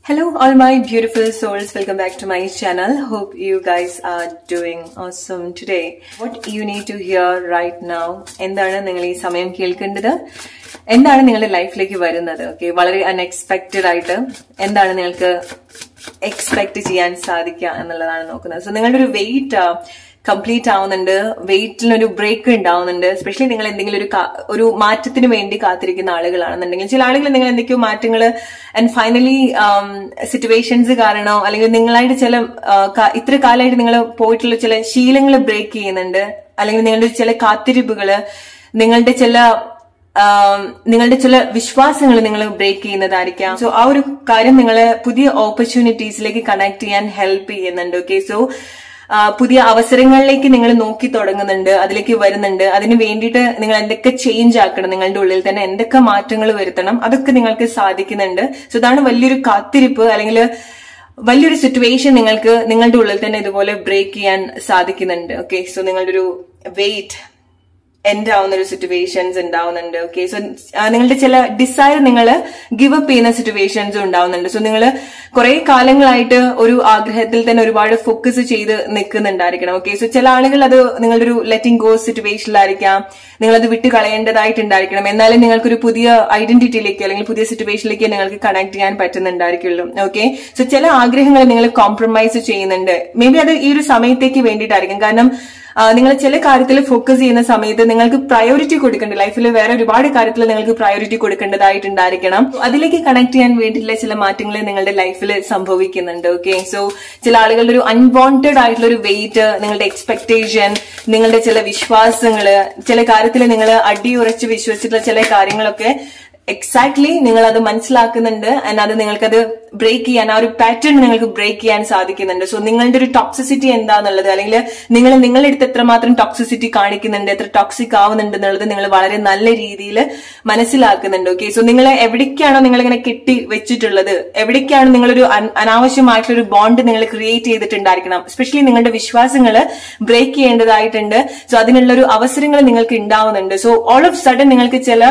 Hello, all my beautiful souls. Welcome back to my channel. Hope you guys are doing awesome today. What you need to hear right now എന്താണ് നിങ്ങൾ ഈ സമയം കേൾക്കേണ്ടത് എന്താണ് നിങ്ങളുടെ ലൈഫിലേക്ക് വരുന്നത് ഓക്കെ വളരെ അൺഎക്സ്പെക്റ്റഡ് ആയിട്ട് എന്താണ് നിങ്ങൾക്ക് എക്സ്പെക്ട് ചെയ്യാൻ സാധിക്കുക എന്നുള്ളതാണ് നോക്കുന്നത് സോ നിങ്ങളുടെ ഒരു വെയിറ്റ് കംപ്ലീറ്റ് ആവുന്നുണ്ട് വെയിറ്റിനൊരു ബ്രേക്ക് ഉണ്ടാവുന്നുണ്ട് സ്പെഷ്യലി നിങ്ങൾ എന്തെങ്കിലും ഒരു കാ- ഒരു മാറ്റത്തിന് വേണ്ടി കാത്തിരിക്കുന്ന ആളുകളാണെന്നുണ്ടെങ്കിൽ ചില ആളുകൾ നിങ്ങൾ എന്തൊക്കെയോ മാറ്റങ്ങൾ ആൻഡ് ഫൈനലി സിറ്റുവേഷൻസ് കാരണോ അല്ലെങ്കിൽ നിങ്ങളായിട്ട് ചില ആ, ക- ഇത്ര കാലമായിട്ട് നിങ്ങൾ പോയിട്ടുള്ള ചില ശീലങ്ങൾ ബ്രേക്ക് ചെയ്യുന്നുണ്ട് അല്ലെങ്കിൽ നിങ്ങളുടെ ചില കാത്തിരിപ്പുകള് നിങ്ങളുടെ ചില ആം, നിങ്ങളുടെ ചില വിശ്വാസങ്ങൾ നിങ്ങൾ ബ്രേക്ക് ചെയ്യുന്നതായിരിക്കാം സോ ആ ഒരു കാര്യം നിങ്ങളെ പുതിയ ഓപ്പർച്യൂണിറ്റീസിലേക്ക് കണക്ട് ചെയ്യാൻ ഹെൽപ്പ് ചെയ്യുന്നുണ്ട് ഓക്കെ സോ പുതിയ അവസരങ്ങളിലേക്ക് നിങ്ങൾ നോക്കി തുടങ്ങുന്നുണ്ട് അതിലേക്ക് വരുന്നുണ്ട് അതിന് വേണ്ടിയിട്ട് നിങ്ങൾ എന്തൊക്കെ ചേഞ്ച് ആക്കണം നിങ്ങളുടെ ഉള്ളിൽ തന്നെ എന്തൊക്കെ മാറ്റങ്ങൾ വരുത്തണം അതൊക്കെ നിങ്ങൾക്ക് സാധിക്കുന്നുണ്ട് സോ ഇതാണ് വലിയൊരു കാത്തിരിപ്പ് അല്ലെങ്കിൽ വലിയൊരു സിറ്റുവേഷൻ നിങ്ങൾക്ക് നിങ്ങളുടെ ഉള്ളിൽ തന്നെ ഇതുപോലെ ബ്രേക്ക് ചെയ്യാൻ സാധിക്കുന്നുണ്ട് ഓക്കെ സോ നിങ്ങളുടെ ഒരു വെയിറ്റ് എൻഡ് ആവുന്ന ഒരു സിറ്റുവേഷൻസ് ഉണ്ടാവുന്നുണ്ട് ഓക്കെ സോ നിങ്ങളുടെ ചില ഡിസയർ നിങ്ങൾ ഗിവ് അപ്പ് ചെയ്യുന്ന സിറ്റുവേഷൻസ് ഉണ്ടാവുന്നുണ്ട് സോ നിങ്ങൾ കുറെ കാലങ്ങളായിട്ട് ഒരു ആഗ്രഹത്തിൽ തന്നെ ഒരുപാട് ഫോക്കസ് ചെയ്ത് നിൽക്കുന്നുണ്ടായിരിക്കണം ഓക്കെ സോ ചില ആളുകൾ അത് നിങ്ങളുടെ ഒരു ലെറ്റിംഗ് ഗോ സിറ്റുവേഷനിലായിരിക്കാം നിങ്ങൾ അത് വിട്ട് കളയേണ്ടതായിട്ടുണ്ടായിരിക്കണം എന്നാലും നിങ്ങൾക്കൊരു പുതിയ ഐഡന്റിറ്റിയിലേക്ക് അല്ലെങ്കിൽ പുതിയ സിറ്റുവേഷനിലേക്ക് നിങ്ങൾക്ക് കണക്ട് ചെയ്യാൻ പറ്റുന്നുണ്ടായിരിക്കുള്ളൂ ഓക്കെ സോ ചില ആഗ്രഹങ്ങൾ നിങ്ങൾ കോംപ്രമൈസ് ചെയ്യുന്നുണ്ട് മേ ബി അത് ഈ ഒരു സമയത്തേക്ക് വേണ്ടിയിട്ടായിരിക്കും കാരണം നിങ്ങൾ ചില കാര്യത്തിൽ ഫോക്കസ് ചെയ്യുന്ന സമയത്ത് നിങ്ങൾക്ക് പ്രയോറിറ്റി കൊടുക്കേണ്ട ലൈഫിൽ വേറെ ഒരുപാട് കാര്യത്തിൽ നിങ്ങൾക്ക് പ്രയോറിറ്റി കൊടുക്കേണ്ടതായിട്ടുണ്ടായിരിക്കണം അതിലേക്ക് കണക്ട് ചെയ്യാൻ വേണ്ടിയിട്ടുള്ള ചില മാറ്റങ്ങൾ നിങ്ങളുടെ ലൈഫിൽ സംഭവിക്കുന്നുണ്ട് ഓക്കെ സോ ചില ആളുകളുടെ ഒരു അൺവാണ്ടഡ് ആയിട്ടുള്ള ഒരു വെയിറ്റ് നിങ്ങളുടെ എക്സ്പെക്ടേഷൻ നിങ്ങളുടെ ചില വിശ്വാസങ്ങള് ചില കാര്യത്തിൽ നിങ്ങൾ അടിയുറച്ച് വിശ്വസിച്ചിട്ടുള്ള ചില കാര്യങ്ങളൊക്കെ എക്സാക്ട്ലി നിങ്ങൾ അത് മനസ്സിലാക്കുന്നുണ്ട് ആൻഡ് അത് നിങ്ങൾക്കത് ബ്രേക്ക് ചെയ്യാൻ ആ ഒരു പാറ്റേൺ നിങ്ങൾക്ക് ബ്രേക്ക് ചെയ്യാൻ സാധിക്കുന്നുണ്ട് സോ നിങ്ങളുടെ ഒരു ടോക്സിസിറ്റി എന്താന്നുള്ളത് അല്ലെങ്കിൽ നിങ്ങൾ നിങ്ങളുടെ അടുത്ത് എത്രമാത്രം ടോക്സിസിറ്റി കാണിക്കുന്നുണ്ട് എത്ര ടോക്സിക് ആവുന്നുണ്ട് എന്നുള്ളത് നിങ്ങൾ വളരെ നല്ല രീതിയിൽ മനസ്സിലാക്കുന്നുണ്ട് ഓക്കെ സോ നിങ്ങൾ എവിടേക്കാണോ നിങ്ങൾ ഇങ്ങനെ കെട്ടി വെച്ചിട്ടുള്ളത് എവിടേക്കാണ് നിങ്ങളൊരു അന- അനാവശ്യമായിട്ടുള്ള ഒരു ബോണ്ട് നിങ്ങൾ ക്രിയേറ്റ് ചെയ്തിട്ടുണ്ടായിരിക്കണം എസ്പെഷ്യലി നിങ്ങളുടെ വിശ്വാസങ്ങൾ ബ്രേക്ക് ചെയ്യേണ്ടതായിട്ടുണ്ട് സോ അതിനുള്ള ഒരു അവസരങ്ങൾ നിങ്ങൾക്ക് ഉണ്ടാവുന്നുണ്ട് സോ ഓൾ ഓഫ് സഡൻ നിങ്ങൾക്ക് ചില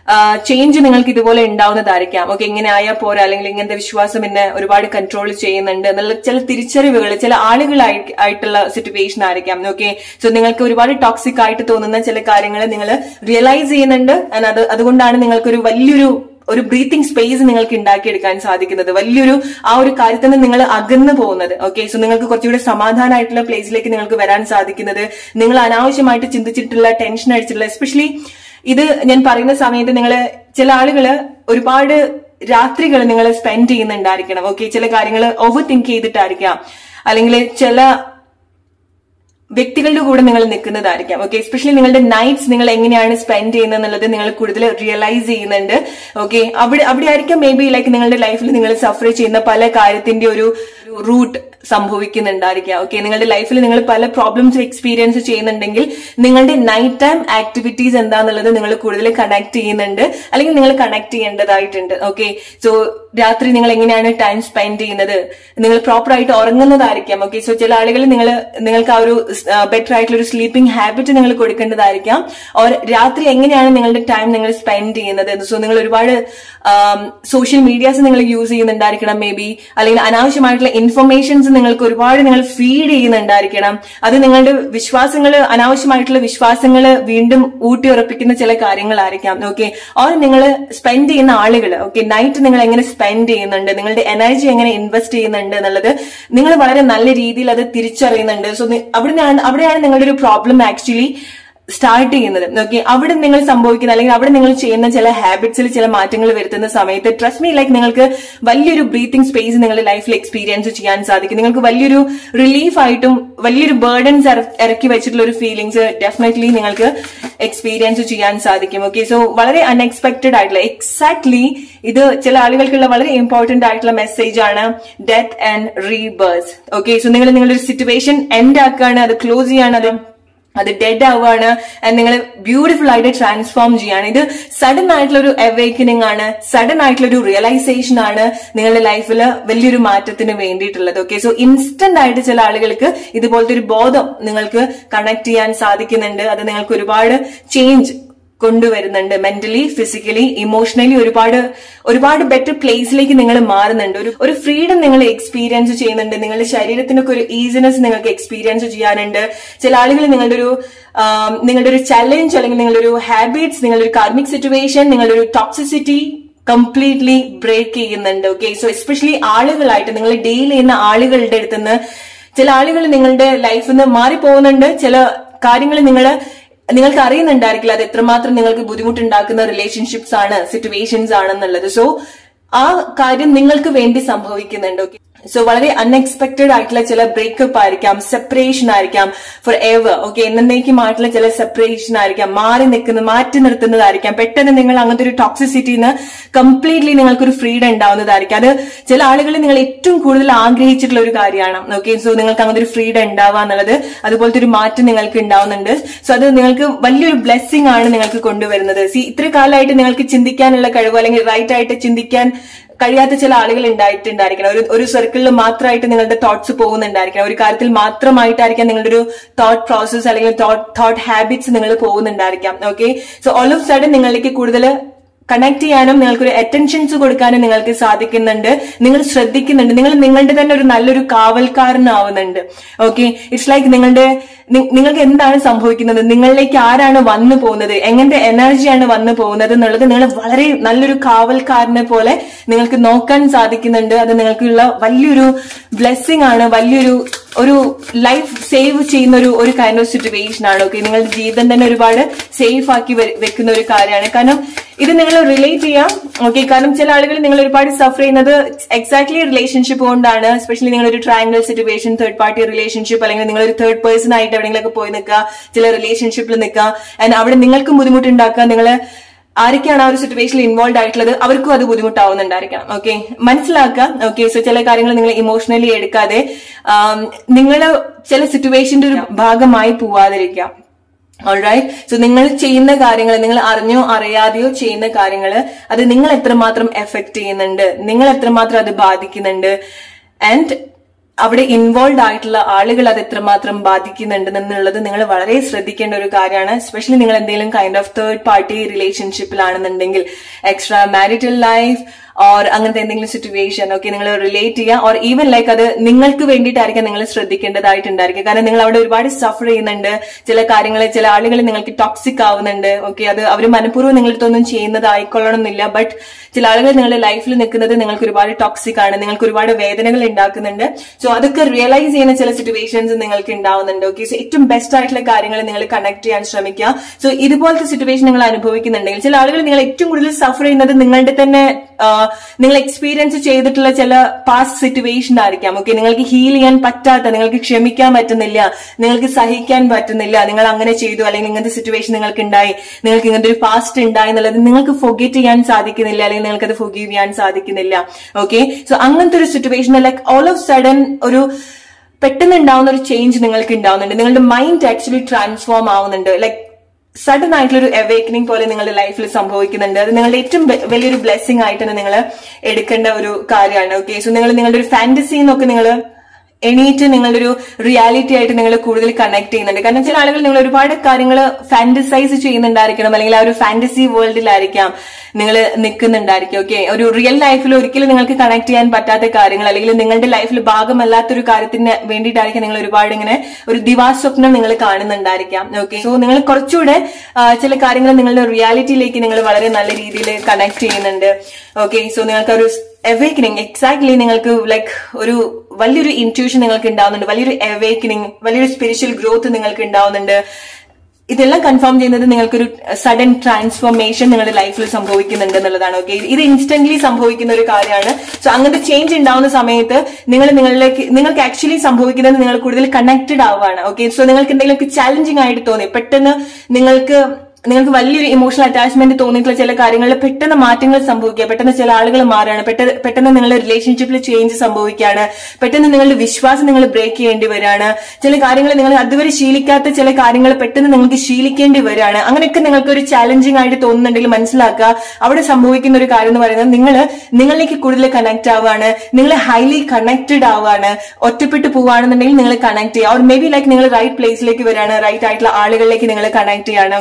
ചേഞ്ച് നിങ്ങൾക്ക് ഇതുപോലെ ഉണ്ടാവുന്നതായിരിക്കാം ഓക്കെ ഇങ്ങനെ ആയാൽ പോരാ അല്ലെങ്കിൽ ഇങ്ങനത്തെ വിശ്വാസം എന്നെ ഒരുപാട് കൺട്രോൾ ചെയ്യുന്നുണ്ട് എന്നുള്ള ചില തിരിച്ചറിവുകൾ ചില ആളുകളായി ആയിട്ടുള്ള സിറ്റുവേഷൻ ആയിരിക്കാം ഓക്കെ സോ നിങ്ങൾക്ക് ഒരുപാട് ടോക്സിക് ആയിട്ട് തോന്നുന്ന ചില കാര്യങ്ങൾ നിങ്ങൾ റിയലൈസ് ചെയ്യുന്നുണ്ട് ആൻഡ് അത് അതുകൊണ്ടാണ് നിങ്ങൾക്കൊരു വലിയൊരു ഒരു ബ്രീത്തിങ് സ്പേസ് നിങ്ങൾക്ക് ഉണ്ടാക്കിയെടുക്കാൻ സാധിക്കുന്നത് വലിയൊരു ആ ഒരു കാര്യത്തിൽ നിന്ന് നിങ്ങൾ അകന്നു പോകുന്നത് ഓക്കെ സോ നിങ്ങൾക്ക് കുറച്ചുകൂടി സമാധാനമായിട്ടുള്ള പ്ലേസിലേക്ക് നിങ്ങൾക്ക് വരാൻ സാധിക്കുന്നത് നിങ്ങൾ അനാവശ്യമായിട്ട് ചിന്തിച്ചിട്ടുള്ള ടെൻഷൻ അടിച്ചിട്ടുള്ള എസ്പെഷ്യലി ഇത് ഞാൻ പറയുന്ന സമയത്ത് നിങ്ങൾ ചില ആളുകള് ഒരുപാട് രാത്രികൾ നിങ്ങൾ സ്പെൻഡ് ചെയ്യുന്നുണ്ടായിരിക്കണം ഓക്കെ ചില കാര്യങ്ങൾ ഓവർ തിങ്ക് ചെയ്തിട്ടായിരിക്കാം അല്ലെങ്കിൽ ചില വ്യക്തികളുടെ കൂടെ നിങ്ങൾ നിൽക്കുന്നതായിരിക്കാം ഓക്കെ എസ്പെഷ്യലി നിങ്ങളുടെ നൈറ്റ്സ് നിങ്ങൾ എങ്ങനെയാണ് സ്പെൻഡ് ചെയ്യുന്നത് എന്നുള്ളത് നിങ്ങൾ കൂടുതൽ റിയലൈസ് ചെയ്യുന്നുണ്ട് ഓക്കെ അവിടെ അവിടെ ആയിരിക്കാം മേ ബി ലൈക്ക് നിങ്ങളുടെ ലൈഫിൽ നിങ്ങൾ സഫർ ചെയ്യുന്ന പല കാര്യത്തിന്റെ ഒരു റൂട്ട് സംഭവിക്കുന്നുണ്ടായിരിക്കാം ഓക്കെ നിങ്ങളുടെ ലൈഫിൽ നിങ്ങൾ പല പ്രോബ്ലംസ് എക്സ്പീരിയൻസ് ചെയ്യുന്നുണ്ടെങ്കിൽ നിങ്ങളുടെ നൈറ്റ് ടൈം ആക്ടിവിറ്റീസ് എന്താന്നുള്ളത് നിങ്ങൾ കൂടുതൽ കണക്ട് ചെയ്യുന്നുണ്ട് അല്ലെങ്കിൽ നിങ്ങൾ കണക്ട് ചെയ്യേണ്ടതായിട്ടുണ്ട് ഓക്കെ സോ രാത്രി നിങ്ങൾ എങ്ങനെയാണ് ടൈം സ്പെൻഡ് ചെയ്യുന്നത് നിങ്ങൾ പ്രോപ്പർ ആയിട്ട് ഉറങ്ങുന്നതായിരിക്കാം ഓക്കെ സോ ചില ആളുകൾ നിങ്ങൾ നിങ്ങൾക്ക് ആ ഒരു ബെറ്റർ ആയിട്ടുള്ള ഒരു സ്ലീപ്പിംഗ് ഹാബിറ്റ് നിങ്ങൾ കൊടുക്കേണ്ടതായിരിക്കാം ഓർ രാത്രി എങ്ങനെയാണ് നിങ്ങളുടെ ടൈം നിങ്ങൾ സ്പെൻഡ് ചെയ്യുന്നത് സോ നിങ്ങൾ ഒരുപാട് സോഷ്യൽ മീഡിയാസ് നിങ്ങൾ യൂസ് ചെയ്യുന്നുണ്ടായിരിക്കണം മേ ബി അല്ലെങ്കിൽ അനാവശ്യമായിട്ടുള്ള ഇൻഫർമേഷൻസ് നിങ്ങൾക്ക് ഒരുപാട് നിങ്ങൾ ഫീഡ് ചെയ്യുന്നുണ്ടായിരിക്കണം അത് നിങ്ങളുടെ വിശ്വാസങ്ങൾ അനാവശ്യമായിട്ടുള്ള വിശ്വാസങ്ങൾ വീണ്ടും ഊട്ടി ഉറപ്പിക്കുന്ന ചില കാര്യങ്ങളായിരിക്കാം ഓക്കെ ഓർ നിങ്ങൾ സ്പെൻഡ് ചെയ്യുന്ന ആളുകൾ ഓക്കെ നൈറ്റ് നിങ്ങൾ എങ്ങനെ സ്പെൻഡ് ചെയ്യുന്നുണ്ട് നിങ്ങളുടെ എനർജി എങ്ങനെ ഇൻവെസ്റ്റ് ചെയ്യുന്നുണ്ട് എന്നുള്ളത് നിങ്ങൾ വളരെ നല്ല രീതിയിൽ അത് തിരിച്ചറിയുന്നുണ്ട് സോ അവിടെയാണ് അവിടെയാണ് നിങ്ങളുടെ ഒരു പ്രോബ്ലം ആക്ച്വലി സ്റ്റാർട്ട് ചെയ്യുന്നത് ഓക്കെ അവിടെ നിങ്ങൾ സംഭവിക്കുന്ന അല്ലെങ്കിൽ അവിടെ നിങ്ങൾ ചെയ്യുന്ന ചില ഹാബിറ്റ്സിൽ ചില മാറ്റങ്ങൾ വരുത്തുന്ന സമയത്ത് ട്രസ്റ്റ് മീ ലൈക്ക് നിങ്ങൾക്ക് വലിയൊരു ബ്രീത്തിങ് സ്പേസ് നിങ്ങളുടെ ലൈഫിൽ എക്സ്പീരിയൻസ് ചെയ്യാൻ സാധിക്കും നിങ്ങൾക്ക് വലിയൊരു റിലീഫ് ആയിട്ടും വലിയൊരു ബേർഡൻസ് ഇറക്കി വെച്ചിട്ടുള്ള ഒരു ഫീലിംഗ്സ് ഡെഫിനറ്റ്ലി നിങ്ങൾക്ക് എക്സ്പീരിയൻസ് ചെയ്യാൻ സാധിക്കും ഓക്കെ സോ വളരെ അൺഎക്സ്പെക്ടഡ് ആയിട്ടുള്ള എക്സാക്ട്ലി ഇത് ചില ആളുകൾക്കുള്ള വളരെ ഇമ്പോർട്ടന്റ് ആയിട്ടുള്ള മെസ്സേജ് ആണ് death and rebirth okay so നിങ്ങൾ നിങ്ങളുടെ ഒരു സിറ്റുവേഷൻ എൻഡ് ആക്കുകയാണ് അത് ക്ലോസ് ചെയ്യാണ് അത് അത് ഡെഡ് ആവുകയാണ് ആൻഡ് നിങ്ങൾ ബ്യൂട്ടിഫുൾ ആയിട്ട് ട്രാൻസ്ഫോം ചെയ്യാണ് ഇത് സഡൻ ആയിട്ടുള്ള ഒരു അവേക്കനിങ് ആണ് സഡൻ ആയിട്ടുള്ള ഒരു റിയലൈസേഷൻ ആണ് നിങ്ങളുടെ ലൈഫിൽ വലിയൊരു മാറ്റത്തിന് വേണ്ടിയിട്ടുള്ളത് ഓക്കെ സോ ഇൻസ്റ്റന്റ് ആയിട്ട് ചില ആളുകൾക്ക് ഇതുപോലത്തെ ഒരു ബോധം നിങ്ങൾക്ക് കണക്ട് ചെയ്യാൻ സാധിക്കുന്നുണ്ട് അത് നിങ്ങൾക്ക് ഒരുപാട് ചേഞ്ച് കൊണ്ടുവരുന്നുണ്ട് മെന്റലി ഫിസിക്കലി ഇമോഷണലി ഒരുപാട് ഒരുപാട് ബെറ്റർ പ്ലേസിലേക്ക് നിങ്ങൾ മാറുന്നുണ്ട് ഒരു ഒരു ഫ്രീഡം നിങ്ങൾ എക്സ്പീരിയൻസ് ചെയ്യുന്നുണ്ട് നിങ്ങളുടെ ശരീരത്തിനൊക്കെ ഒരു ഈസിനെസ് നിങ്ങൾക്ക് എക്സ്പീരിയൻസ് ചെയ്യാനുണ്ട് ചില ആളുകൾ നിങ്ങളുടെ ഒരു ആം, നിങ്ങളുടെ ഒരു ചലഞ്ച് അല്ലെങ്കിൽ നിങ്ങളുടെ ഒരു ഹാബിറ്റ്സ് നിങ്ങളുടെ ഒരു കാർമിക് സിറ്റുവേഷൻ നിങ്ങളുടെ ഒരു ടോക്സിസിറ്റി കംപ്ലീറ്റ്ലി ബ്രേക്ക് ചെയ്യുന്നുണ്ട് ഓക്കെ സോ എസ്പെഷ്യലി ആളുകളായിട്ട് നിങ്ങൾ ഡീൽ ചെയ്യുന്ന ആളുകളുടെ അടുത്ത് നിന്ന് ചില ആളുകൾ നിങ്ങളുടെ ലൈഫിൽ നിന്ന് മാറിപ്പോകുന്നുണ്ട് ചില കാര്യങ്ങൾ നിങ്ങൾ നിങ്ങൾക്ക് അറിയുന്നുണ്ടായിരിക്കില്ല അത് എത്രമാത്രം നിങ്ങൾക്ക് ബുദ്ധിമുട്ടുണ്ടാക്കുന്ന റിലേഷൻഷിപ്സ് ആണ് സിറ്റുവേഷൻസ് ആണെന്നുള്ളത് സോ ആ കാര്യം നിങ്ങൾക്ക് വേണ്ടി സംഭവിക്കുന്നുണ്ട് ഓക്കെ സോ വളരെ അൺഎക്സ്പെക്ടഡ് ആയിട്ടുള്ള ചില ബ്രേക്കപ്പ് ആയിരിക്കാം സെപ്പറേഷൻ ആയിരിക്കാം ഫോർ എവർ ഓക്കെ എന്നേക്കുമായിട്ടുള്ള ചില സെപ്പറേഷൻ ആയിരിക്കാം മാറി നിൽക്കുന്നത് മാറ്റി നിർത്തുന്നതായിരിക്കാം പെട്ടെന്ന് നിങ്ങൾ അങ്ങനത്തെ ഒരു ടോക്സിസിറ്റിന്ന് കംപ്ലീറ്റ്ലി നിങ്ങൾക്കൊരു ഫ്രീഡം ഉണ്ടാവുന്നതായിരിക്കും അത് ചില ആളുകൾ നിങ്ങൾ ഏറ്റവും കൂടുതൽ ആഗ്രഹിച്ചിട്ടുള്ള ഒരു കാര്യമാണ് ഓക്കെ സോ നിങ്ങൾക്ക് അങ്ങനത്തെ ഒരു ഫ്രീഡം ഉണ്ടാവുക എന്നുള്ളത് അതുപോലത്തെ ഒരു മാറ്റം നിങ്ങൾക്ക് ഉണ്ടാവുന്നുണ്ട് സോ അത് നിങ്ങൾക്ക് വലിയൊരു ബ്ലെസ്സിങ് ആണ് നിങ്ങൾക്ക് കൊണ്ടുവരുന്നത് സി ഇത്ര കാലമായിട്ട് നിങ്ങൾക്ക് ചിന്തിക്കാനുള്ള കഴിവ് അല്ലെങ്കിൽ റൈറ്റ് ആയിട്ട് ചിന്തിക്കാൻ കഴിയാത്ത ചില ആളുകൾ ഉണ്ടായിട്ടുണ്ടായിരിക്കണം ഒരു ഒരു സർക്കിളിൽ മാത്രമായിട്ട് നിങ്ങളുടെ തോട്ട്സ് പോകുന്നുണ്ടായിരിക്കണം ഒരു കാര്യത്തിൽ മാത്രമായിട്ടായിരിക്കാം നിങ്ങളുടെ ഒരു തോട്ട് പ്രോസസ് അല്ലെങ്കിൽ തോട്ട് ഹാബിറ്റ്സ് നിങ്ങൾ പോകുന്നുണ്ടായിരിക്കാം okay so all of sudden നിങ്ങളിലേക്ക് കൂടുതൽ കണക്ട് ചെയ്യാനും നിങ്ങൾക്കൊരു അറ്റൻഷൻസ് കൊടുക്കാനും നിങ്ങൾക്ക് സാധിക്കുന്നുണ്ട് നിങ്ങൾ ശ്രദ്ധിക്കുന്നുണ്ട് നിങ്ങൾ നിങ്ങളുടെ തന്നെ ഒരു നല്ലൊരു കാവൽക്കാരനാവുന്നുണ്ട് ഓക്കെ ഇറ്റ്സ് ലൈക്ക് നിങ്ങളുടെ നി- നിങ്ങൾക്ക് എന്താണ് സംഭവിക്കുന്നത് നിങ്ങളിലേക്ക് ആരാണ് വന്നു പോകുന്നത് എങ്ങനത്തെ എനർജിയാണ് വന്നു പോകുന്നത് എന്നുള്ളത് നിങ്ങൾ വളരെ നല്ലൊരു കാവൽക്കാരനെ പോലെ നിങ്ങൾക്ക് നോക്കാൻ സാധിക്കുന്നുണ്ട് അത് നിങ്ങൾക്കുള്ള വലിയൊരു ബ്ലെസ്സിങ് ആണ് വലിയൊരു ഒരു ലൈഫ് സേവ് ചെയ്യുന്ന ഒരു ഒരു കൈൻഡ് ഓഫ് സിറ്റുവേഷൻ ആണ് ഓക്കെ നിങ്ങളുടെ ജീവിതം തന്നെ ഒരുപാട് സേഫ് ആക്കി വെ- വെക്കുന്ന ഒരു കാര്യമാണ് കാരണം ഇത് നിങ്ങൾ റിലേറ്റ് ചെയ്യാം ഓക്കെ കാരണം ചില ആളുകൾ നിങ്ങൾ ഒരുപാട് സഫർ ചെയ്യുന്നത് എക്സാക്ട്ലി റിലേഷൻഷിപ്പ് കൊണ്ടാണ് എസ്പെഷ്യലി നിങ്ങൾ ഒരു triangle situation third party relationship അല്ലെങ്കിൽ നിങ്ങൾ ഒരു തേർഡ് പേഴ്സൺ ആയിട്ട് എവിടെയെങ്കിലൊക്കെ പോയി നിൽക്കുക ചില റിലേഷൻഷിപ്പിൽ നിൽക്കുക ആൻഡ് അവിടെ നിങ്ങൾക്കും ബുദ്ധിമുട്ടുണ്ടാക്കുക നിങ്ങൾ ആരൊക്കെയാണ് ആ ഒരു സിറ്റുവേഷനിൽ ഇൻവോൾവ് ആയിട്ടുള്ളത് അവർക്കും അത് ബുദ്ധിമുട്ടാവുന്നുണ്ടായിരിക്കണം ഓക്കെ മനസ്സിലാക്കുക ഓക്കെ സോ ചില കാര്യങ്ങൾ നിങ്ങൾ ഇമോഷണലി എടുക്കാതെ നിങ്ങൾ ചില സിറ്റുവേഷന്റെ ഒരു ഭാഗമായി പോവാതിരിക്കാം ഓൾറൈറ്റ് സോ നിങ്ങൾ ചെയ്യുന്ന കാര്യങ്ങൾ നിങ്ങൾ അറിഞ്ഞോ അറിയാതെയോ ചെയ്യുന്ന കാര്യങ്ങൾ അത് നിങ്ങൾ എത്രമാത്രം എഫക്ട് ചെയ്യുന്നുണ്ട് നിങ്ങൾ എത്രമാത്രം അത് ബാധിക്കുന്നുണ്ട് ആൻഡ് അവിടെ ഇൻവോൾവ് ആയിട്ടുള്ള ആളുകൾ അത് എത്രമാത്രം ബാധിക്കുന്നുണ്ട് എന്നുള്ളത് നിങ്ങൾ വളരെ ശ്രദ്ധിക്കേണ്ട ഒരു കാര്യമാണ് എസ്പെഷ്യലി നിങ്ങൾ എന്തെങ്കിലും കൈൻഡ് ഓഫ് തേർഡ് പാർട്ടി റിലേഷൻഷിപ്പിലാണെന്നുണ്ടെങ്കിൽ എക്സ്ട്രാ മാരിറ്റൽ ലൈഫ് ഓർ അങ്ങനത്തെ എന്തെങ്കിലും സിറ്റുവേഷൻ ഓക്കെ നിങ്ങൾ റിലേറ്റ് ചെയ്യുക ഓർ ഈവൻ ലൈക്ക് അത് നിങ്ങൾക്ക് വേണ്ടിയിട്ടായിരിക്കും നിങ്ങൾ ശ്രദ്ധിക്കേണ്ടതായിട്ടുണ്ടായിരിക്കും കാരണം നിങ്ങൾ അവിടെ ഒരുപാട് സഫർ ചെയ്യുന്നുണ്ട് ചില കാര്യങ്ങൾ ചില ആളുകൾ നിങ്ങൾക്ക് ടോക്സിക് ആവുന്നുണ്ട് ഓക്കെ അത് അവർ മനഃപൂർവ്വം നിങ്ങളടുത്തൊന്നും ചെയ്യുന്നത് ആയിക്കൊള്ളണം എന്നില്ല ബട്ട് ചില ആളുകൾ നിങ്ങളുടെ ലൈഫിൽ നിൽക്കുന്നത് നിങ്ങൾക്ക് ഒരുപാട് ടോക്സിക് ആണ് നിങ്ങൾക്ക് ഒരുപാട് വേദനകൾ ഉണ്ടാക്കുന്നുണ്ട് സോ അതൊക്കെ റിയലൈസ് ചെയ്യുന്ന ചില സിറ്റുവേഷൻസ് നിങ്ങൾക്ക് ഉണ്ടാവുന്നുണ്ട് ഓക്കെ സോ ഏറ്റവും ബെസ്റ്റ് ആയിട്ടുള്ള കാര്യങ്ങൾ നിങ്ങൾ കണക്ട് ചെയ്യാൻ ശ്രമിക്കുക സോ ഇതുപോലത്തെ സിറ്റുവേഷൻ നിങ്ങൾ അനുഭവിക്കുന്നുണ്ടെങ്കിൽ ചില ആളുകൾ നിങ്ങൾ ഏറ്റവും കൂടുതൽ സഫർ ചെയ്യുന്നത് നിങ്ങളുടെ തന്നെ ആ, നിങ്ങൾ എക്സ്പീരിയൻസ് ചെയ്തിട്ടുള്ള ചില പാസ്റ്റ് സിറ്റുവേഷൻ ആയിരിക്കാം ഓക്കെ നിങ്ങൾക്ക് ഹീൽ ചെയ്യാൻ പറ്റാത്ത നിങ്ങൾക്ക് ക്ഷമിക്കാൻ പറ്റുന്നില്ല നിങ്ങൾക്ക് സഹിക്കാൻ പറ്റുന്നില്ല നിങ്ങൾ അങ്ങനെ ചെയ്തു അല്ലെങ്കിൽ ഇങ്ങനത്തെ സിറ്റുവേഷൻ നിങ്ങൾക്ക് ഉണ്ടായി നിങ്ങൾക്ക് ഇങ്ങനത്തെ ഒരു പാസ്റ്റ് ഉണ്ടായി എന്നുള്ളത് നിങ്ങൾക്ക് ഫൊഗേറ്റ് ചെയ്യാൻ സാധിക്കുന്നില്ല അല്ലെങ്കിൽ നിങ്ങൾക്ക് അത് ഫൊഗീവ് ചെയ്യാൻ സാധിക്കുന്നില്ല ഓക്കെ സോ അങ്ങനത്തെ ഒരു situation like all of sudden ഒരു പെട്ടെന്ന് ഉണ്ടാവുന്ന ഒരു ചേഞ്ച് നിങ്ങൾക്ക് ഉണ്ടാവുന്നുണ്ട് നിങ്ങളുടെ മൈൻഡ് ആക്ച്വലി ട്രാൻസ്ഫോം ആവുന്നുണ്ട് ലൈക്ക് സഡൻ ആയിട്ടുള്ള ഒരു അവേക്കനിങ് പോലെ നിങ്ങളുടെ ലൈഫിൽ സംഭവിക്കുന്നുണ്ട് അത് നിങ്ങളുടെ ഏറ്റവും ബെ- വലിയൊരു ബ്ലെസ്സിങ് ആയിട്ട് തന്നെ നിങ്ങൾ എടുക്കേണ്ട ഒരു കാര്യമാണ് ഓക്കെ സോ നിങ്ങൾ നിങ്ങളുടെ ഒരു ഫാന്റസി എന്നൊക്കെ നിങ്ങൾ എണീറ്റ് നിങ്ങളുടെ ഒരു റിയാലിറ്റി ആയിട്ട് നിങ്ങൾ കൂടുതൽ കണക്ട് ചെയ്യുന്നുണ്ട് കാരണം ചില ആളുകൾ നിങ്ങൾ ഒരുപാട് കാര്യങ്ങൾ ഫാന്റസൈസ് ചെയ്യുന്നുണ്ടായിരിക്കണം അല്ലെങ്കിൽ ആ ഒരു ഫാന്റസി വേൾഡിലായിരിക്കാം നിങ്ങൾ നിൽക്കുന്നുണ്ടായിരിക്കും ഓക്കെ ഒരു റിയൽ ലൈഫിൽ ഒരിക്കലും നിങ്ങൾക്ക് കണക്ട് ചെയ്യാൻ പറ്റാത്ത കാര്യങ്ങൾ അല്ലെങ്കിൽ നിങ്ങളുടെ ലൈഫിൽ ഭാഗമല്ലാത്തൊരു കാര്യത്തിന് വേണ്ടിയിട്ടായിരിക്കും നിങ്ങൾ ഒരുപാട് ഇങ്ങനെ ഒരു ദിവാസ്വപ്നം നിങ്ങൾ കാണുന്നുണ്ടായിരിക്കാം ഓക്കെ സോ നിങ്ങൾ കുറച്ചുകൂടെ ആ, ചില കാര്യങ്ങൾ നിങ്ങളുടെ റിയാലിറ്റിയിലേക്ക് നിങ്ങൾ വളരെ നല്ല രീതിയിൽ കണക്ട് ചെയ്യുന്നുണ്ട് ഓക്കെ സോ നിങ്ങൾക്ക് ഒരു അവേക്കനിങ് എക്സാക്ട്ലി നിങ്ങൾക്ക് ലൈക്ക് ഒരു വലിയൊരു ഇൻറ്റ്യൂഷൻ നിങ്ങൾക്ക് ഉണ്ടാവുന്നുണ്ട് വലിയൊരു അവേക്കനിങ് വലിയൊരു സ്പിരിച്വൽ ഗ്രോത്ത് നിങ്ങൾക്ക് ഉണ്ടാവുന്നുണ്ട് ഇതെല്ലാം കൺഫേം ചെയ്യുന്നത് നിങ്ങൾക്കൊരു സഡൻ ട്രാൻസ്ഫോർമേഷൻ നിങ്ങളുടെ ലൈഫിൽ സംഭവിക്കുന്നുണ്ട് എന്നുള്ളതാണ് ഓക്കെ ഇത് ഇൻസ്റ്റന്റ്ലി സംഭവിക്കുന്ന ഒരു കാര്യമാണ് സോ അങ്ങനത്തെ ചേഞ്ച് ഉണ്ടാവുന്ന സമയത്ത് നിങ്ങൾ നിങ്ങളിലേക്ക് നിങ്ങൾക്ക് ആക്ച്വലി സംഭവിക്കുന്നത് നിങ്ങൾ കൂടുതൽ കണക്റ്റഡ് ആവുകയാണ് ഓക്കെ സോ നിങ്ങൾക്ക് എന്തെങ്കിലുമൊക്കെ ചാലഞ്ചിങ് ആയിട്ട് തോന്നി പെട്ടെന്ന് നിങ്ങൾക്ക് നിങ്ങൾക്ക് വലിയൊരു ഇമോഷണൽ അറ്റാച്ച്മെന്റ് തോന്നിയിട്ടുള്ള ചില കാര്യങ്ങളിൽ പെട്ടെന്ന് മാറ്റങ്ങൾ സംഭവിക്കുക പെട്ടെന്ന് ചില ആളുകൾ മാറുകയാണ് പെട്ടെന്ന് പെട്ടെന്ന് നിങ്ങളുടെ റിലേഷൻഷിപ്പിൽ ചേഞ്ച് സംഭവിക്കുകയാണ് പെട്ടെന്ന് നിങ്ങളുടെ വിശ്വാസം നിങ്ങൾ ബ്രേക്ക് ചെയ്യേണ്ടി വരികയാണ് ചില കാര്യങ്ങൾ നിങ്ങൾ അതുവരെ ശീലിക്കാത്ത ചില കാര്യങ്ങൾ പെട്ടെന്ന് നിങ്ങൾക്ക് ശീലിക്കേണ്ടി വരികയാണ് അങ്ങനെയൊക്കെ നിങ്ങൾക്ക് ഒരു ചാലഞ്ചിങ് ആയിട്ട് തോന്നുന്നുണ്ടെങ്കിൽ മനസ്സിലാക്കുക അവിടെ സംഭവിക്കുന്ന ഒരു കാര്യം എന്ന് പറയുന്നത് നിങ്ങൾ നിങ്ങളിലേക്ക് കൂടുതൽ കണക്ട് ആവുകയാണ് നിങ്ങൾ ഹൈലി കണക്റ്റഡ് ആവുകയാണ് ഒറ്റപ്പെട്ടു പോവുകയാണെന്നുണ്ടെങ്കിൽ നിങ്ങൾ കണക്ട് ചെയ്യുക ഓർ മേ ബി ലൈക്ക് നിങ്ങൾ റൈറ്റ് പ്ലേസിലേക്ക് വരികയാണ് റൈറ്റ് ആയിട്ടുള്ള ആളുകളിലേക്ക് നിങ്ങൾ കണക്ട് ചെയ്യാണ് ഓക്കെ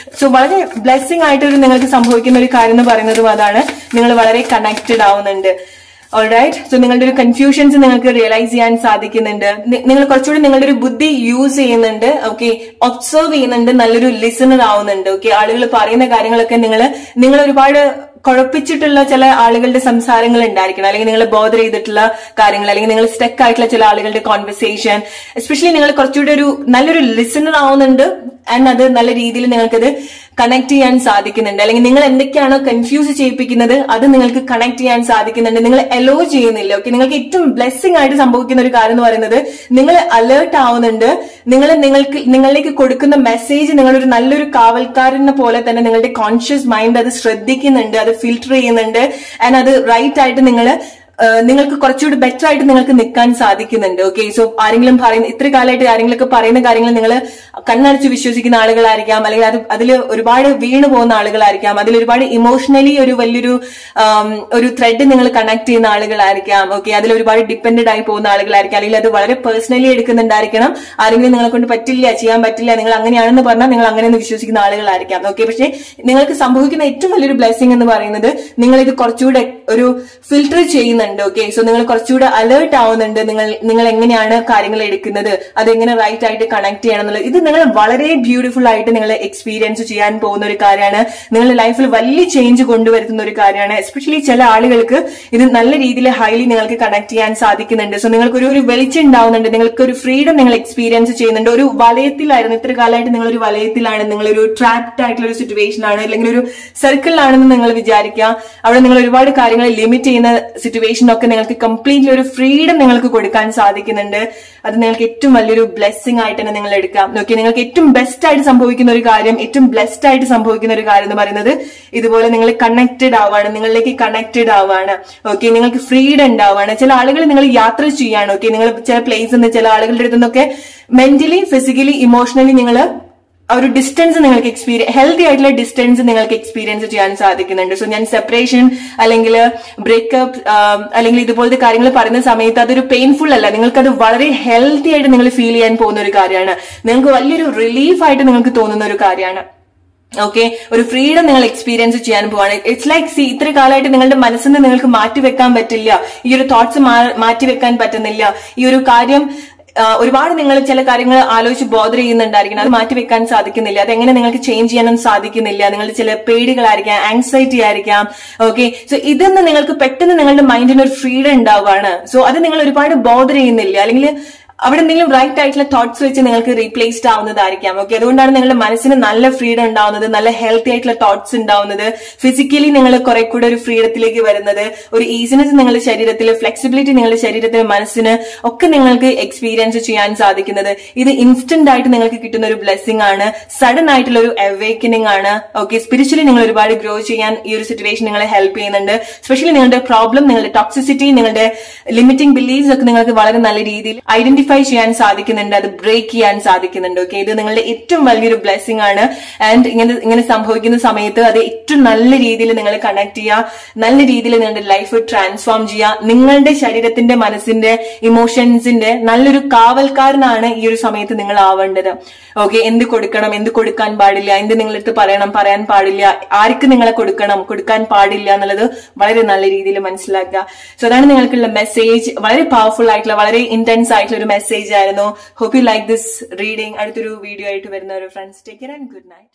സോ വളരെ ബ്ലെസ്സിങ് ആയിട്ട് ഒരു നിങ്ങൾക്ക് സംഭവിക്കുന്ന ഒരു കാര്യം എന്ന് പറയുന്നതും അതാണ് നിങ്ങൾ വളരെ കണക്റ്റഡ് ആവുന്നുണ്ട് ഓൾറൈറ്റ് സോ നിങ്ങളുടെ ഒരു കൺഫ്യൂഷൻസ് നിങ്ങൾക്ക് റിയലൈസ് ചെയ്യാൻ സാധിക്കുന്നുണ്ട് നി- നിങ്ങൾ കുറച്ചുകൂടി നിങ്ങളുടെ ഒരു ബുദ്ധി യൂസ് ചെയ്യുന്നുണ്ട് ഓക്കെ ഒബ്സർവ് ചെയ്യുന്നുണ്ട് നല്ലൊരു ലിസണർ ആവുന്നുണ്ട് ഓക്കെ ആളുകൾ പറയുന്ന കാര്യങ്ങളൊക്കെ നിങ്ങൾ നിങ്ങൾ ഒരുപാട് കുഴപ്പിച്ചിട്ടുള്ള ചില ആളുകളുടെ സംസാരങ്ങൾ ഉണ്ടായിരിക്കണം അല്ലെങ്കിൽ നിങ്ങൾ ബോധർ ചെയ്തിട്ടുള്ള കാര്യങ്ങൾ അല്ലെങ്കിൽ നിങ്ങൾ സ്റ്റക്ക് ആയിട്ടുള്ള ചില ആളുകളുടെ കോൺവെർസേഷൻ എസ്പെഷ്യലി നിങ്ങൾ കുറച്ചുകൂടി ഒരു നല്ലൊരു ലിസണർ ആവുന്നുണ്ട് ആൻഡ് അത് നല്ല രീതിയിൽ നിങ്ങൾക്കത് കണക്ട് ചെയ്യാൻ സാധിക്കുന്നുണ്ട് അല്ലെങ്കിൽ നിങ്ങൾ എന്തൊക്കെയാണോ കൺഫ്യൂസ് ചെയ്യിപ്പിക്കുന്നത് അത് നിങ്ങൾക്ക് കണക്ട് ചെയ്യാൻ സാധിക്കുന്നുണ്ട് നിങ്ങൾ എലോ ചെയ്യുന്നില്ല ഓക്കെ നിങ്ങൾക്ക് ഏറ്റവും ബ്ലെസ്സിങ് ആയിട്ട് സംഭവിക്കുന്ന ഒരു കാര്യം എന്ന് പറയുന്നത് നിങ്ങൾ അലേർട്ട് ആവുന്നുണ്ട് നിങ്ങൾ നിങ്ങൾക്ക് നിങ്ങളിലേക്ക് കൊടുക്കുന്ന മെസ്സേജ് നിങ്ങളൊരു നല്ലൊരു കാവൽക്കാരനെ പോലെ തന്നെ നിങ്ങളുടെ കോൺഷ്യസ് മൈൻഡ് അത് ശ്രദ്ധിക്കുന്നുണ്ട് അത് ഫിൽട്ടർ ചെയ്യുന്നുണ്ട് ആൻഡ് അത് റൈറ്റ് ആയിട്ട് നിങ്ങൾ നിങ്ങൾക്ക് കുറച്ചുകൂടി ബെറ്റർ ആയിട്ട് നിങ്ങൾക്ക് നിൽക്കാൻ സാധിക്കുന്നുണ്ട് ഓക്കെ സോ ആരെങ്കിലും പറയുന്ന ഇത്ര കാലമായിട്ട് ആരെങ്കിലും ഒക്കെ പറയുന്ന കാര്യങ്ങൾ നിങ്ങൾ കണ്ണടച്ച് വിശ്വസിക്കുന്ന ആളുകളായിരിക്കാം അല്ലെങ്കിൽ അത് അതിൽ ഒരുപാട് വീണു പോകുന്ന ആളുകളായിരിക്കാം അതിൽ ഒരുപാട് ഇമോഷണലി ഒരു വലിയൊരു ആം, ഒരു ത്രെഡ് നിങ്ങൾ കണക്ട് ചെയ്യുന്ന ആളുകളായിരിക്കാം ഓക്കെ അതിൽ ഒരുപാട് ഡിപ്പെൻഡഡ് ആയി പോകുന്ന ആളുകളായിരിക്കാം അല്ലെങ്കിൽ അത് വളരെ പേഴ്സണലി എടുക്കുന്നുണ്ടായിരിക്കണം ആരെങ്കിലും നിങ്ങളെ കൊണ്ട് പറ്റില്ല ചെയ്യാൻ പറ്റില്ല നിങ്ങൾ അങ്ങനെയാണെന്ന് പറഞ്ഞാൽ നിങ്ങൾ അങ്ങനെയൊന്ന് വിശ്വസിക്കുന്ന ആളുകളായിരിക്കാം ഓക്കെ പക്ഷേ നിങ്ങൾക്ക് സംഭവിക്കുന്ന ഏറ്റവും വലിയൊരു ബ്ലെസ്സിങ് എന്ന് പറയുന്നത് നിങ്ങൾ ഇത് കുറച്ചുകൂടെ ഒരു ഫിൽട്ടർ ചെയ്യുന്നുണ്ട് ഓക്കെ സോ നിങ്ങൾ കുറച്ചുകൂടെ അലേർട്ട് ആവുന്നുണ്ട് നിങ്ങൾ നിങ്ങൾ എങ്ങനെയാണ് കാര്യങ്ങൾ എടുക്കുന്നത് അതെങ്ങനെ റൈറ്റ് ആയിട്ട് കണക്ട് ചെയ്യണം എന്നുള്ളത് ഇത് നിങ്ങൾ വളരെ ബ്യൂട്ടിഫുൾ ആയിട്ട് നിങ്ങൾ എക്സ്പീരിയൻസ് ചെയ്യാൻ പോകുന്ന ഒരു കാര്യമാണ് നിങ്ങളുടെ ലൈഫിൽ വലിയ ചേഞ്ച് കൊണ്ടുവരുത്തുന്ന ഒരു കാര്യമാണ് എസ്പെഷ്യലി ചില ആളുകൾക്ക് ഇത് നല്ല രീതിയിൽ ഹൈലി നിങ്ങൾക്ക് കണക്ട് ചെയ്യാൻ സാധിക്കുന്നുണ്ട് സോ നിങ്ങൾക്ക് ഒരു ഒരു വെളിച്ചം ഉണ്ടാവുന്നുണ്ട് നിങ്ങൾക്ക് ഒരു ഫ്രീഡം നിങ്ങൾ എക്സ്പീരിയൻസ് ചെയ്യുന്നുണ്ട് ഒരു വലയത്തിലായിരുന്നു ഇത്ര കാലമായിട്ട് നിങ്ങൾ ഒരു വലയത്തിലാണ് നിങ്ങളൊരു ട്രാപ്ഡ് ആയിട്ടുള്ള ഒരു സിറ്റുവേഷൻ ആണ് അല്ലെങ്കിൽ ഒരു സർക്കിളിലാണെന്ന് നിങ്ങൾ വിചാരിക്കുക അവിടെ നിങ്ങൾ ഒരുപാട് കാര്യങ്ങൾ ലിമിറ്റ് ചെയ്യുന്ന സിറ്റുവേഷൻ ഒക്കെ നിങ്ങൾക്ക് കംപ്ലീറ്റ്ലി ഒരു ഫ്രീഡം നിങ്ങൾക്ക് കൊടുക്കാൻ സാധിക്കുന്നുണ്ട് അത് നിങ്ങൾക്ക് ഏറ്റവും വലിയൊരു ബ്ലെസ്സിങ് ആയിട്ട് തന്നെ നിങ്ങൾ എടുക്കാം നോക്കി നിങ്ങൾക്ക് ഏറ്റവും ബെസ്റ്റ് ആയിട്ട് സംഭവിക്കുന്ന ഒരു കാര്യം ഏറ്റവും ബ്ലെസ്ഡ് ആയിട്ട് സംഭവിക്കുന്ന ഒരു കാര്യം എന്ന് പറയുന്നത് ഇതുപോലെ നിങ്ങൾ കണക്റ്റഡ് ആവാണ് നിങ്ങളിലേക്ക് കണക്റ്റഡ് ആവാണ് ഓക്കെ നിങ്ങൾക്ക് ഫ്രീഡം ഉണ്ടാവാണ് ചില ആളുകൾ നിങ്ങൾ യാത്ര ചെയ്യാണ് ഓക്കെ നിങ്ങൾ ചില പ്ലേസിൽ നിന്ന് ചില ആളുകളുടെ അടുത്ത് നിന്നൊക്കെ മെന്റലി ഫിസിക്കലി ഇമോഷണലി നിങ്ങൾ ആ ഒരു ഡിസ്റ്റൻസ് നിങ്ങൾക്ക് എക്സ്പീരിയൻ ഹെൽത്തി ആയിട്ടുള്ള ഡിസ്റ്റൻസ് നിങ്ങൾക്ക് എക്സ്പീരിയൻസ് ചെയ്യാൻ സാധിക്കുന്നുണ്ട് സോ ഞാൻ സെപ്പറേഷൻ അല്ലെങ്കിൽ ബ്രേക്കപ്പ് അല്ലെങ്കിൽ ഇതുപോലത്തെ കാര്യങ്ങൾ പറയുന്ന സമയത്ത് അതൊരു പെയിൻഫുൾ അല്ല നിങ്ങൾക്ക് അത് വളരെ ഹെൽത്തി ആയിട്ട് നിങ്ങൾ ഫീൽ ചെയ്യാൻ പോകുന്ന ഒരു കാര്യമാണ് നിങ്ങൾക്ക് വലിയൊരു റിലീഫ് ആയിട്ട് നിങ്ങൾക്ക് തോന്നുന്ന ഒരു കാര്യമാണ് ഓക്കെ ഒരു ഫ്രീഡം നിങ്ങൾ എക്സ്പീരിയൻസ് ചെയ്യാൻ പോവാണ് ഇറ്റ്സ് ലൈക്ക് സി ഇത്ര കാലമായിട്ട് നിങ്ങളുടെ മനസ്സിൽ നിന്ന് നിങ്ങൾക്ക് മാറ്റി വെക്കാൻ പറ്റില്ല ഈ ഒരു തോട്ട്സ് മാറ്റി വെക്കാൻ പറ്റുന്നില്ല ഈ ഒരു കാര്യം ആ, ഒരുപാട് നിങ്ങൾ ചില കാര്യങ്ങൾ ആലോചിച്ച് ബോധർ ചെയ്യുന്നുണ്ടായിരിക്കണം അത് മാറ്റി വെക്കാൻ സാധിക്കുന്നില്ല അതെങ്ങനെ നിങ്ങൾക്ക് ചേഞ്ച് ചെയ്യാനൊന്നും സാധിക്കുന്നില്ല നിങ്ങളുടെ ചില പേടികളായിരിക്കാം ആങ്സൈറ്റി ആയിരിക്കാം ഓക്കെ സോ ഇതെന്ന് നിങ്ങൾക്ക് പെട്ടെന്ന് നിങ്ങളുടെ മൈൻഡിന് ഒരു ഫ്രീഡം ഉണ്ടാവുകയാണ് സോ അത് നിങ്ങൾ ഒരുപാട് ബോധർ ചെയ്യുന്നില്ല അല്ലെങ്കിൽ അവിടെ എന്തെങ്കിലും റൈറ്റ് ആയിട്ടുള്ള തോട്ട്സ് വെച്ച് നിങ്ങൾക്ക് റീപ്ലേസ്ഡ് ആവുന്നതായിരിക്കാം ഓക്കെ അതുകൊണ്ടാണ് നിങ്ങളുടെ മനസ്സിന് നല്ല ഫ്രീഡം ഉണ്ടാവുന്നത് നല്ല ഹെൽത്തി ആയിട്ടുള്ള തോട്ട്സ് ഉണ്ടാവുന്നത് ഫിസിക്കലി നിങ്ങൾ കുറെ കൂടെ ഒരു ഫ്രീഡത്തിലേക്ക് വരുന്നത് ഒരു ഈസിനെസ് നിങ്ങളുടെ ശരീരത്തിൽ ഫ്ലെക്സിബിലിറ്റി നിങ്ങളുടെ ശരീരത്തിന് മനസ്സിന് ഒക്കെ നിങ്ങൾക്ക് എക്സ്പീരിയൻസ് ചെയ്യാൻ സാധിക്കുന്നത് ഇത് ഇൻസ്റ്റന്റ് ആയിട്ട് നിങ്ങൾക്ക് കിട്ടുന്ന ഒരു ബ്ലെസ്സിംഗ് ആണ് സഡൻ ആയിട്ടുള്ള ഒരു അവേക്കനിങ് ആണ് ഓക്കെ സ്പിരിച്വലി നിങ്ങൾ ഒരുപാട് ഗ്രോ ചെയ്യാൻ ഈ ഒരു സിറ്റുവേഷൻ നിങ്ങളെ ഹെൽപ്പ് ചെയ്യുന്നുണ്ട് സ്പെഷ്യലി നിങ്ങളുടെ പ്രോബ്ലം നിങ്ങളുടെ ടോക്സിസിറ്റി നിങ്ങളുടെ ലിമിറ്റിംഗ് ബിലീവ്സ് ഒക്കെ നിങ്ങൾക്ക് വളരെ നല്ല രീതിയിൽ ഐഡന്റിഫൈ ചെയ്യാൻ സാധിക്കുന്നുണ്ട് അത് ബ്രേക്ക് ചെയ്യാൻ സാധിക്കുന്നുണ്ട് ഓക്കെ ഇത് നിങ്ങളുടെ ഏറ്റവും വലിയൊരു ബ്ലെസ്സിംഗ് ആണ് ആൻഡ് ഇങ്ങനെ ഇങ്ങനെ സംഭവിക്കുന്ന സമയത്ത് അത് ഏറ്റവും നല്ല രീതിയിൽ നിങ്ങൾ കണക്ട് ചെയ്യുക നല്ല രീതിയിൽ നിങ്ങളുടെ ലൈഫ് ട്രാൻസ്ഫോം ചെയ്യുക നിങ്ങളുടെ ശരീരത്തിന്റെ മനസ്സിന്റെ ഇമോഷൻസിന്റെ നല്ലൊരു കാവൽക്കാരനാണ് ഈ ഒരു സമയത്ത് നിങ്ങൾ ആവേണ്ടത് ഓക്കെ എന്ത് കൊടുക്കണം എന്ത് കൊടുക്കാൻ പാടില്ല എന്ത് നിങ്ങളടുത്ത് പറയണം പറയാൻ പാടില്ല ആർക്ക് നിങ്ങളെ കൊടുക്കണം കൊടുക്കാൻ പാടില്ല എന്നുള്ളത് വളരെ നല്ല രീതിയിൽ മനസ്സിലാക്കുക സോ അതാണ് നിങ്ങൾക്കുള്ള മെസ്സേജ് വളരെ പവർഫുൾ ആയിട്ടുള്ള വളരെ ഇന്റൻസ് ആയിട്ടുള്ള ഒരു മെസ്സേജ് ആയിരുന്നു hope you like this reading അടുത്തൊരു വീഡിയോ ആയിട്ട് വരുന്ന ഒരു friends take and good night